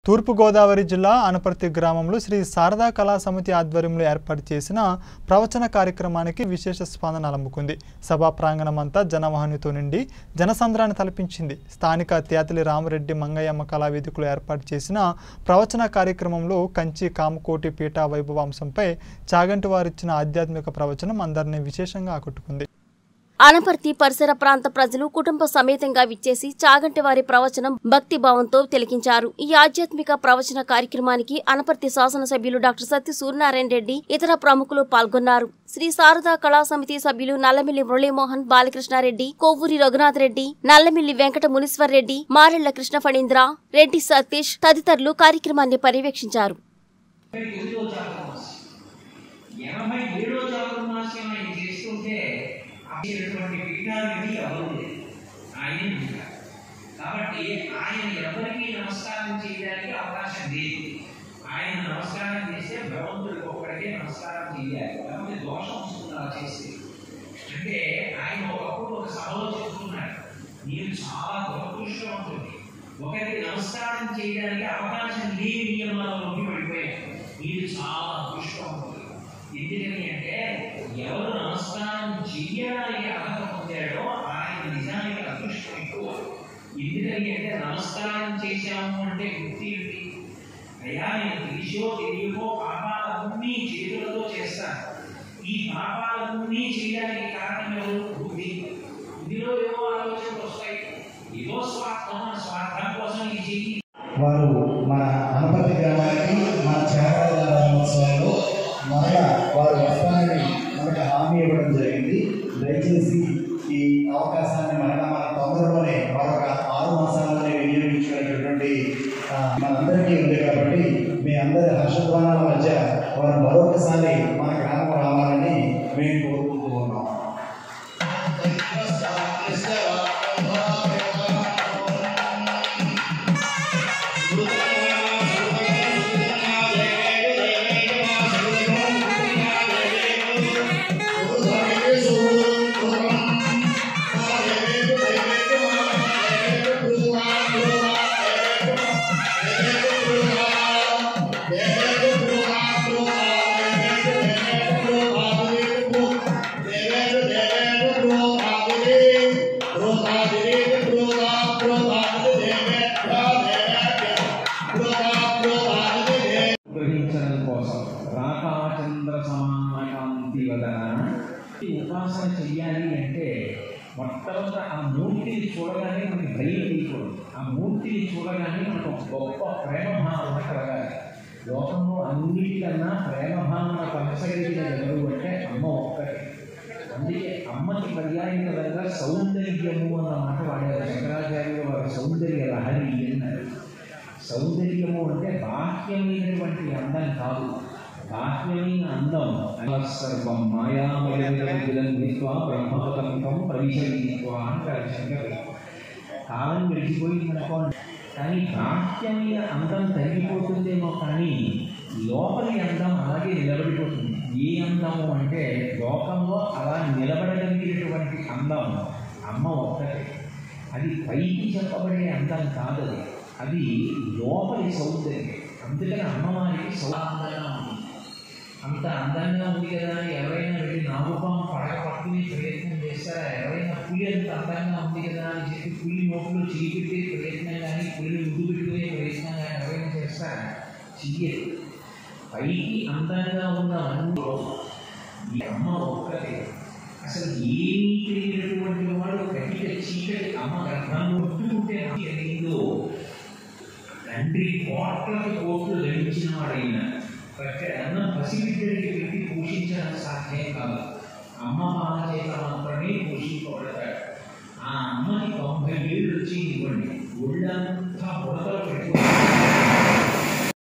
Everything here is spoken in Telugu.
తూర్పుగోదావరి జిల్లా అనపర్తి గ్రామంలో శ్రీ శారదా కళా సమితి ఆధ్వర్యంలో ఏర్పాటు చేసిన ప్రవచన కార్యక్రమానికి విశేష స్పందన అలముకుంది సభా ప్రాంగణం అంతా జనవాహినితో నిండి జనసంద్రాన్ని తలపించింది స్థానిక తేతలి రామరెడ్డి మంగయ్యమ్మ కళావేదికలో ఏర్పాటు చేసిన ప్రవచన కార్యక్రమంలో కంచి కామకోటి పీఠా వైభవాంశంపై చాగంటి వారిచ్చిన ఆధ్యాత్మిక ప్రవచనం అందరినీ విశేషంగా ఆకట్టుకుంది అనపర్తి పరిసర ప్రాంత ప్రజలు కుటుంబ సమేతంగా విచ్చేసి చాగంటి వారి ప్రవచనం భక్తి భావంతో తిలకించారు ఈ ఆధ్యాత్మిక ప్రవచన కార్యక్రమానికి అనపర్తి శాసనసభ్యులు డాక్టర్ సత్య సూర్యనారాయణ రెడ్డి ఇతర ప్రముఖులు పాల్గొన్నారు శ్రీ శారదా కళా సమితి సభ్యులు నల్లమిల్లి మురళీమోహన్ బాలకృష్ణారెడ్డి కొవ్వూరి రఘునాథ్ రెడ్డి నల్లమిల్లి వెంకట మునీశ్వర్ రెడ్డి మారెళ్ల కృష్ణ ఫణీంద్ర రెడ్డి సతీష్ తదితరులు కార్యక్రమాన్ని పర్యవేక్షించారు ఎనిమిదో చాతుర్మాస్యం ఎనభై ఏడో చాతుర్మాస్యం ఆయన చేస్తుంటే అటువంటి పీఠానికి ఎవరు లేదు ఆయన ఉంటారు కాబట్టి ఆయన ఎవరికి నమస్కారం చేయడానికి అవకాశం లేదు ఆయన నమస్కారం చేస్తే భగవంతుడికి ఒక్కడికే నమస్కారం చేయాలి కాబట్టి దోషం వస్తుంది అలా చేస్తే అంటే ఆయన ఒకప్పుడు ఒక సభలో చెప్తున్నాడు నేను చాలా దురదృష్టవంతుడి ఒకరికి నమస్కారం చేయడానికి అవకాశం లేని నియమాలలోకి పడిపోయాను మీరు చాలా అదృష్టవంతుడు ఎందుకని అంటే ఎవరు నమస్కారం చెయ్యడానికి అర్హత పొందాడో ఆయన నిజానికి అదృష్టం ఎక్కువ ఎందుకని అంటే నమస్కారం చేశాము అంటే గుర్తి ఏంటి అయ్యా నేను తెలిసో తెలియకో పాపాలన్నీ చేతులతో చేస్తాను ఈ పాపాలన్నీ చేయడానికి కారణం ఎవరు బుద్ధి బుద్ధిలో ఏవో ఆలోచనలు వస్తాయి ఏదో స్వార్థం ఆ స్వార్థం కోసం ఇది చెయ్యి వారు మన అనపర్తి గ్రామానికి మన త్యాగరాజ రాజోత్సవంలో మరల వారు వస్తారని మనకు హామీ ఇవ్వడం జరిగింది దయచేసి ఈ అవకాశాన్ని మరల మన తొందరలోనే మరొక ఆరు మాసాల్లోనే వినియోగించుకునేటటువంటి ఆ, మనందరికీ ఉంది కాబట్టి మీ అందరి హర్షధ్వానాల మధ్య వారు మరొకసారి మన గ్రామం రావాలని మేము కోరుకుంటూ ఉన్నాం గ్రహించడం కోసం రాకాచంద్ర సమానకాంతి వదన ఈ ఉపాసన చెయ్యాలి అంటే మొట్టమొదట ఆ మూర్తిని చూడగానే మనకి భయం వేయకూడదు ఆ మూర్తిని చూడగానే మనకు ఒక గొప్ప ప్రేమ భావన కలగాలి లోకంలో అన్నిటికన్నా ప్రేమ భావన కొనసాగించిన ఎవరు అంటే అమ్మ ఒక్కటే అందుకే అమ్మకి పర్యాయపదంగా సౌందర్యము అన్న మాట వాడారు శంకరాచార్యులు వారి సౌందర్య లహరి అన్నారు సౌందర్యము అంటే బాహ్యమైనటువంటి అందం కాదు బాహ్యమైన అందం సర్వం మాయామయంత్వా బ్రహ్మపతంకం ప్రవిశీత్వా అంటారు శంకరుడు కాలం గడిచిపోయిందనుకోండి కానీ బాహ్యమైన అందం తగ్గిపోతుందేమో కానీ లోపలి అందం అలాగే నిలబడిపోతుంది ఏ అందము అంటే లోకంలో అలా నిలబడగలిగినటువంటి అందం అమ్మ ఒక్కటే అది పైకి చెప్పబడే అందం కాదు అది అది లోపలి సౌందర్యం అందుకని అమ్మవారికి సౌందర్యంగా ఉంది అంత అందంగా ఉంది కదా అని ఎవరైనా వెళ్ళి నాగుపాము పడక పట్టుకునే ప్రయత్నం చేస్తారా ఎవరైనా పులి అంత అందంగా ఉంది కదా అని చెప్పి పులి నోట్లో చీపెట్టే ప్రయత్నం కానీ పులిని ముద్దు పెట్టుకునే ప్రయత్నం కానీ ఎవరైనా చేస్తారా చెయ్యరు పైకి అందంగా ఉన్న అన్ని ఈ అమ్మ ఒక్కటే అసలు ఏమీ తెలియనటువంటి వాడు కటిక చీకటి అమ్మ గర్భంలో పుట్టుకుంటే తెలియదో తండ్రి కోట్లకి కోట్లు గడించిన వాడైనా పట్టె అన్నం పసిబిడ్డడికి పెట్టి పోషించడం సాధ్యం కాదు అమ్మ పాల చేత మాత్రమే పోషింపబడతాడు ఆ అమ్మకి తొంభై ఏళ్ళు వచ్చి ఇవ్వండి ఒళ్ళంతా బుడతలు పెట్టుకుంటారు